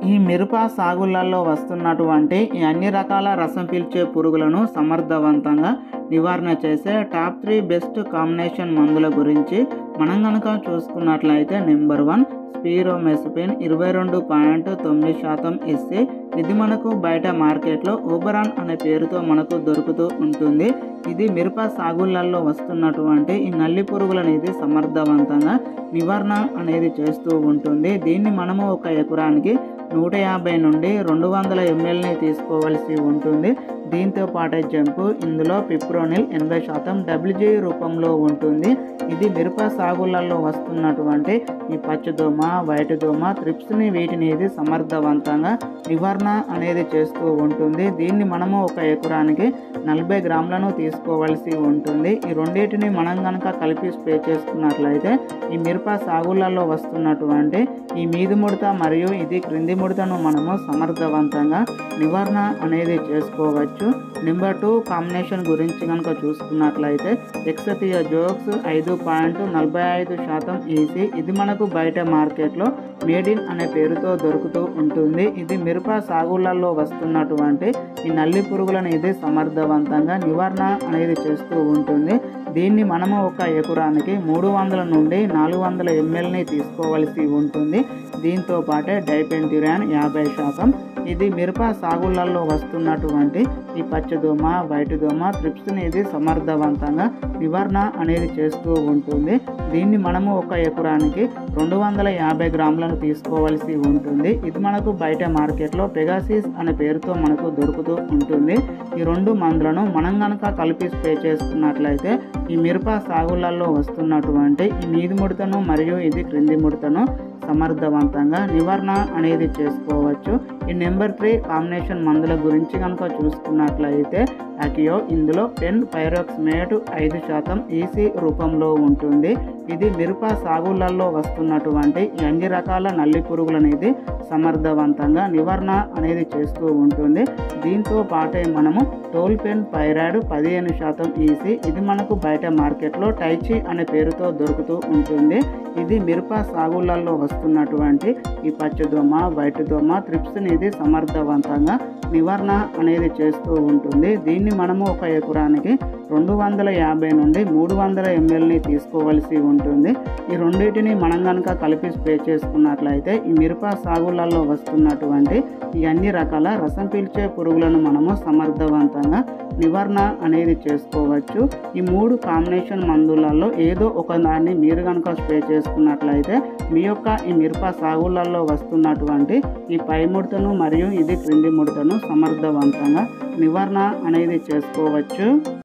ఈ మిరప సాగులలో వస్తున్నటువంటి ఈ అన్ని రకాల రసం పీల్చే పురుగులను సమర్థవంతంగా నివారణ చేసే టాప్ త్రీ బెస్ట్ కాంబినేషన్ మందుల గురించి మనం కనుక చూసుకున్నట్లయితే నెంబర్ వన్ స్పీరోమెస్పిన్ ఇరవై రెండు పాయింట్ తొమ్మిది శాతం ఇస్తే ఇది మనకు బయట మార్కెట్లో ఓబరాన్ అనే పేరుతో మనకు దొరుకుతూ ఉంటుంది ఇది మిరప సాగులలో వస్తున్నటువంటి ఈ నల్లి పురుగులు అనేది సమర్థవంతంగా నివారణ అనేది చేస్తూ ఉంటుంది దీన్ని మనము ఒక ఎకరానికి నూట యాభై నుండి రెండు వందల ఎంఎల్ని తీసుకోవాల్సి ఉంటుంది దీంతో పాటే జంపు ఇందులో పిప్రోనిల్ ఎనభై శాతం డబ్ల్యూజీ రూపంలో ఉంటుంది ఇది మిరప సాగులలో వస్తున్నటువంటి ఈ పచ్చదోమ వైట్ దోమ త్రిప్స్ని వీటిని ఇది సమర్థవంతంగా నివారణ అనేది చేస్తూ ఉంటుంది దీన్ని మనము ఒక ఎకరానికి నలభై గ్రాములను తీసుకోవాల్సి ఉంటుంది ఈ రెండింటిని మనం కనుక కలిపి స్ప్రే చేసుకున్నట్లయితే ఈ మిరప సాగులలో వస్తున్నటువంటి ఈ మీది ముడత మరియు ఇది క్రింది ముడతను మనము సమర్థవంతంగా నివారణ అనేది చేసుకోవచ్చు నెంబర్ టూ కాంబినేషన్ గురించి కనుక చూసుకున్నట్లయితే ఎక్సతియా జోక్స్ ఐదు పాయింట్ నలభై ఐదు శాతం ఈసీ ఇది మనకు బయట మార్కెట్లో మేడ్ ఇన్ అనే పేరుతో దొరుకుతూ ఉంటుంది ఇది మిరప సాగులలో వస్తున్నటువంటి ఈ నల్లి పురుగులను ఇది సమర్థవంతంగా నివారణ అనేది చేస్తూ ఉంటుంది దీన్ని మనము ఒక ఎకరానికి మూడు వందల నుండి నాలుగు వందల ఎంఎల్ని తీసుకోవాల్సి ఉంటుంది దీంతో పాటే డైపెంటిరాన్ యాభై శాతం ఇది మిరప సాగులలో వస్తున్నటువంటి ఈ పచ్చదోమ వైట్ దోమ త్రిప్స్ని ఇది సమర్థవంతంగా నివారణ అనేది చేస్తూ ఉంటుంది దీన్ని మనము ఒక ఎకరానికి రెండు వందల యాభై గ్రాములను తీసుకోవాల్సి ఉంటుంది ఇది మనకు బయట మార్కెట్లో పెగాసిస్ అనే పేరుతో మనకు దొరుకుతూ ఉంటుంది ఈ రెండు మందులను మనం కనుక కలిపి స్ప్రే చేసుకున్నట్లయితే ఈ మిరప సాగులలో వస్తున్నటువంటి ఈ మీది ముడతను మరియు ఇది క్రింది ముడతను సమర్థవంతంగా నివారణ అనేది చేసుకోవచ్చు ఈ నెంబర్ త్రీ కాంబినేషన్ మందుల గురించి కనుక చూసుకున్నట్లయితే అకియో ఇందులో పెన్ పైరోక్స్మేట్ ఐదు శాతం ఈసీ రూపంలో ఉంటుంది ఇది మిరప సాగులలో వస్తున్నటువంటి ఈ అన్ని రకాల నల్లి పురుగులు అనేది సమర్థవంతంగా నివారణ అనేది చేస్తూ ఉంటుంది దీంతో పాటే మనము టోల్ పెన్ పైరాయిడ్ పదిహేను శాతం ఈసీ ఇది మనకు బయట మార్కెట్లో టైచి అనే పేరుతో దొరుకుతూ ఉంటుంది ఇది మిరప సాగులలో వస్తున్నటువంటి ఈ పచ్చదోమ వైట్ దోమ త్రిప్స్ని ఇది సమర్థవంతంగా నివారణ అనేది చేస్తూ ఉంటుంది దీన్ని మనము ఒక ఎకరానికి రెండు వందల యాభై నుండి మూడు వందల ఎంఎల్ని తీసుకోవలసి ఉంటుంది ఈ రెండింటిని మనం కనుక కలిపి స్ప్రే చేసుకున్నట్లయితే ఈ మిరప సాగులలో వస్తున్నటువంటి ఈ అన్ని రకాల రసం పీల్చే పురుగులను మనము సమర్థవంతంగా నివారణ అనేది చేసుకోవచ్చు ఈ మూడు కాంబినేషన్ మందులలో ఏదో ఒక దాన్ని మీరు కనుక స్ప్రే చేసుకున్నట్లయితే మీ యొక్క ఈ మిరప సాగులలో వస్తున్నటువంటి ఈ పై ముడతను మరియు ఇది క్రింది ముడతను సమర్థవంతంగా నివారణ అనేది చేసుకోవచ్చు